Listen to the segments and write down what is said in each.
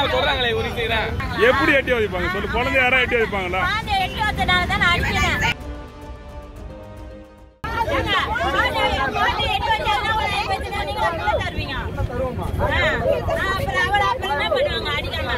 சொல்றாங்களே ஒரு செய்யறேன் எப்படி எட்டி வைப்பாங்க சொல்லு குழந்தை யாரா எட்டி வைப்பாங்களா குழந்தை எட்டு வச்சனால தான் நான் அடிக்கிறேன் ஏங்க, குழந்தை குழந்தை எட்டு வச்சதுன்னா ஒரு ஐம்பது வச்சதுன்னா நீங்க அப்படியே தருவீங்க. ஆ, ஆ, அப்புறம் அவளை அப்புறம் என்ன பண்ணுவாங்க அடிக்காம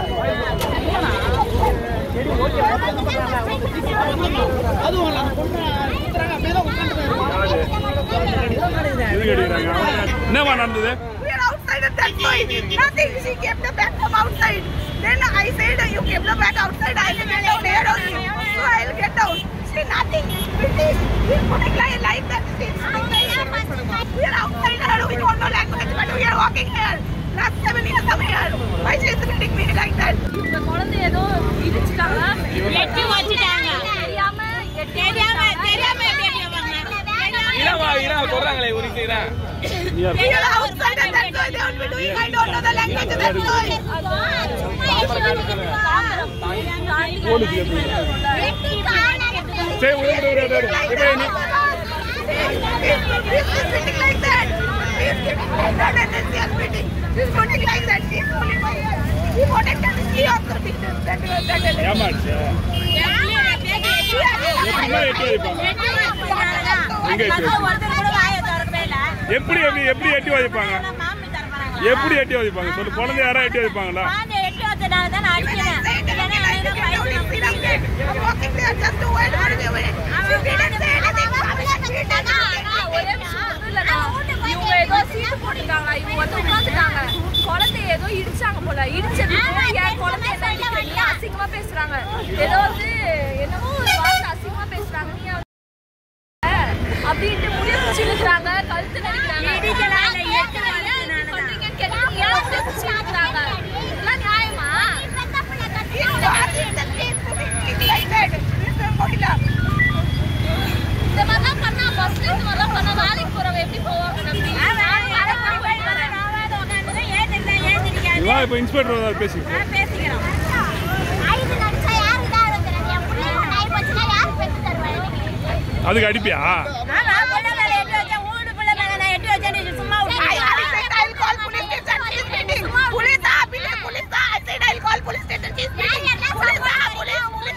எதுக்கு அடிக்கிறாங்க என்னவா நடந்தது We are outside and that's why nothing. She kept the bag from outside. Then I said, you kept the bag outside. I will get down here only. So I will get down. She nothing. British. We are putting like, like that. We are outside here. We don't know language, but we are walking here. Last seven years I'm here. Why she is treating me like that? இந்த குழந்தை ஏதோ இடிச்சுட்டாங்க எட்டு வச்சுட்டாங்க தெரியாம தெரியாம தெரியாம எப்படி அடிப்பாங்க இளவா இளவா சொல்றாங்களே ஒரு செய்யறேன் நீ யார்? We are outside and that's why they will be doing. I don't know the language. That's why. சரி விடு, விடு, விடு, விடு, விடு. இப்ப நீ He's spitting like that. He's spitting like that and then she is spitting. He's putting like that. She's pulling my hair. He wanted to see also did that. that, that, ஏமாச்சு எப்படிமா எட்டி வைப்பாங்க எங்க எட்டி வைப்பாங்க? ஒருத்தர் கூட வாயை திறக்கவே இல்ல எப்படி எப்படி எப்படி எட்டி வைப்பாங்க மாமி தரமாட்டாங்க எப்படி எட்டி வைப்பாங்க சொல்லு குழந்தை யாரா எட்டி வைப்பாங்களா குழந்தை எட்டு வச்சனால தான் நான் அடிக்கிறேன் இல்லைன்னா அவனை தான் fight பண்ண I'm walking there just to wait for the way. She didn't say anything. She didn't ஒரே விஷயம் ஒண்ணும் இல்லடா. இவங்க ஏதோ சீட்டு போட்டுட்டாங்க இவங்க வந்து உட்காந்துட்டாங்க குழந்தைய ஏதோ இடிச்சாங்க போல இடிச்சதுக்கு என் குழந்தை என்ன இடிக்கிற நீ அசிங்கமா பேசுறாங்க ஏதோ வந்து என்னமோ ஒரு வார்த்தை அசிங்கமா பேசுறாங்க நீ வந்து அப்படின்ட்டு முடிய பிடிச்சி இழுக்கிறாங்க கழுத்து நடிக்கிறாங்க இடிக்கலாம் இல்ல, எட்டு ஏன் இப்படி வலிக்குதுனால தான். பண்றீங்கன்னு கேட்டா ஏன் முடிய பிடிச்சி இழுக்கிறாங்க இதெல்லாம் நியாயமா like that. Mr. Mohila. இந்த மாதிரிலாம் பண்ணா பஸ்ல இந்த மாதிரிலாம் பண்ணா வேலைக்கு போறவங்க எப்படி போவாங்க நம்பி நானும் வேலைக்கு தான் போயிட்டு வரேன் இவா இப்ப இன்ஸ்பெக்டர் வந்தாரு பேசி அதுக்கு அடிப்பியா I, I said I'll call police station. She's spitting. Police ah, police, police ah. I said I'll call police station. She's spitting. Police ah, police, police.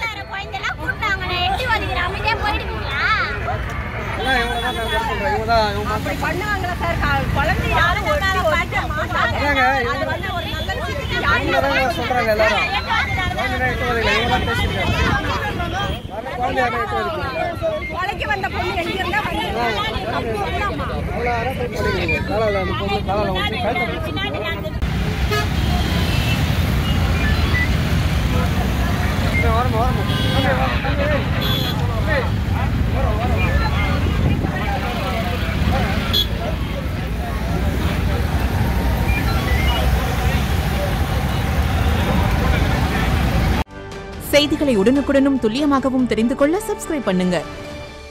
பண்ணுவாங்களா சார் கா- குழந்தை யாரும் ஒட்டி ஒட்டி அதாங்க, அது வந்து ஒரு நல்ல விஷயத்துக்கு இவங்க தாங்க சொல்றாங்க எல்லாரும் குழந்தை எட்டு வரையில இவங்க தான் பேசிருக்காங்க குழந்தை யாரும் எட்டு வரைக்கும் கொலைக்கு வந்த பொண்ணு எங்க இருந்தா வந்து தப்பு பண்ணலாமா அவ்வளோ அரசு பண்ணிக்கிறீங்க காலாவில் அந்த பொண்ணு காலாவில் வந்து கழுத்தை பிடிச்சிருக்கு வரமா வரமா தம்பி, வா, தம்பி, ஏய். தம்பி. வரோம், வரோம், வரோம். செய்திகளை உடனுக்குடனும் துல்லியமாகவும் தெரிந்து கொள்ள சப்ஸ்கிரைப் பண்ணுங்க